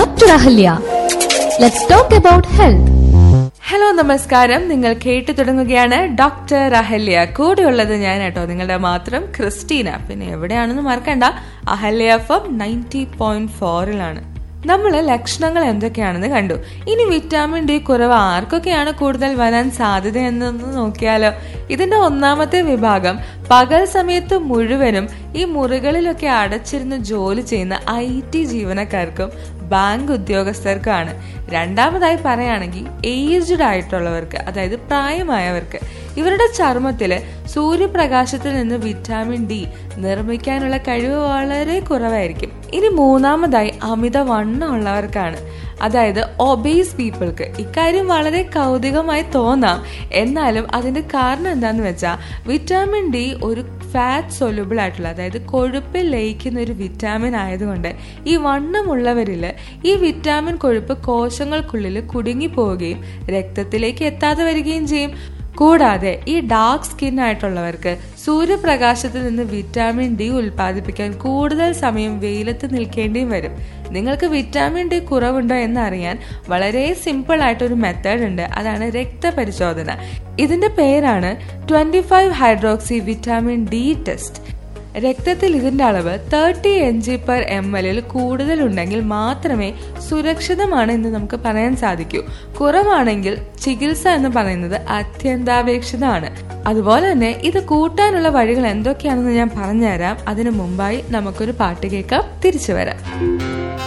Dr. Ahalya. Let's talk about health. Hello നമസ്കാരം നിങ്ങൾ കേട്ടു തുടങ്ങുകയാണ് ഡോക്ടർ അഹല്യ കൂടെയുള്ളത് ഞാൻ കേട്ടോ നിങ്ങളുടെ മാത്രം ക്രിസ്റ്റീന പിന്നെ എവിടെയാണെന്ന് മറക്കണ്ട അഹല്യ എഫ് നയൻറ്റി പോയിന്റ് ഫോറിലാണ് നമ്മൾ ലക്ഷണങ്ങൾ എന്തൊക്കെയാണെന്ന് കണ്ടു ഇനി വിറ്റാമിൻ ഡി കുറവ് ആർക്കൊക്കെയാണ് കൂടുതൽ വരാൻ സാധ്യത എന്നൊന്ന് നോക്കിയാലോ ഇതിന്റെ ഒന്നാമത്തെ വിഭാഗം പകൽ സമയത്ത് മുഴുവനും ഈ മുറികളിലൊക്കെ അടച്ചിരുന്ന് ജോലി ചെയ്യുന്ന ഐ ടി ജീവനക്കാർക്കും ബാങ്ക് ഉദ്യോഗസ്ഥർക്കാണ് രണ്ടാമതായി പറയുകയാണെങ്കിൽ ഏജ്ഡ് ആയിട്ടുള്ളവർക്ക് അതായത് പ്രായമായവർക്ക് ഇവരുടെ ചർമ്മത്തില് സൂര്യപ്രകാശത്തിൽ നിന്ന് വിറ്റാമിൻ ഡി നിർമ്മിക്കാനുള്ള കഴിവ് വളരെ കുറവായിരിക്കും ഇനി മൂന്നാമതായി അമിത വണ്ണം ഉള്ളവർക്കാണ് അതായത് ഒബേസ് പീപ്പിൾക്ക് ഇക്കാര്യം വളരെ കൗതുകമായി തോന്നാം എന്നാലും അതിന്റെ കാരണം എന്താന്ന് വെച്ചാൽ വിറ്റാമിൻ ഡി ഒരു ഫാറ്റ് സൊല്യൂബിൾ ആയിട്ടുള്ള അതായത് കൊഴുപ്പിൽ ലയിക്കുന്ന ഒരു വിറ്റാമിൻ ആയതുകൊണ്ട് ഈ വണ്ണമുള്ളവരിൽ ഈ വിറ്റാമിൻ കൊഴുപ്പ് കോശങ്ങൾക്കുള്ളിൽ കുടുങ്ങി പോവുകയും രക്തത്തിലേക്ക് എത്താതെ വരികയും ചെയ്യും കൂടാതെ ഈ ഡാർക്ക് സ്കിൻ ആയിട്ടുള്ളവർക്ക് സൂര്യപ്രകാശത്തിൽ നിന്ന് വിറ്റാമിൻ ഡി ഉൽപ്പാദിപ്പിക്കാൻ കൂടുതൽ സമയം വെയിലത്ത് നിൽക്കേണ്ടിയും വരും നിങ്ങൾക്ക് വിറ്റാമിൻ ഡി കുറവുണ്ടോ എന്നറിയാൻ വളരെ സിമ്പിൾ ആയിട്ടൊരു മെത്തേഡ് ഉണ്ട് അതാണ് രക്തപരിശോധന ഇതിന്റെ പേരാണ് twenty five hydroxy vitamin D test രക്തത്തിൽ ഇതിന്റെ അളവ് thirty N G per M എല്ലിൽ കൂടുതലുണ്ടെങ്കിൽ മാത്രമേ സുരക്ഷിതമാണ് എന്ന് നമുക്ക് പറയാൻ സാധിക്കൂ കുറവാണെങ്കിൽ ചികിത്സ എന്ന് പറയുന്നത് അത്യന്താപേക്ഷിതമാണ് അതുപോലെ തന്നെ ഇത് കൂട്ടാനുള്ള വഴികൾ എന്തൊക്കെയാണെന്ന് ഞാൻ പറഞ്ഞുതരാം അതിനു മുമ്പായി നമുക്കൊരു പാട്ട് കേൾക്കാം തിരിച്ചു വരാം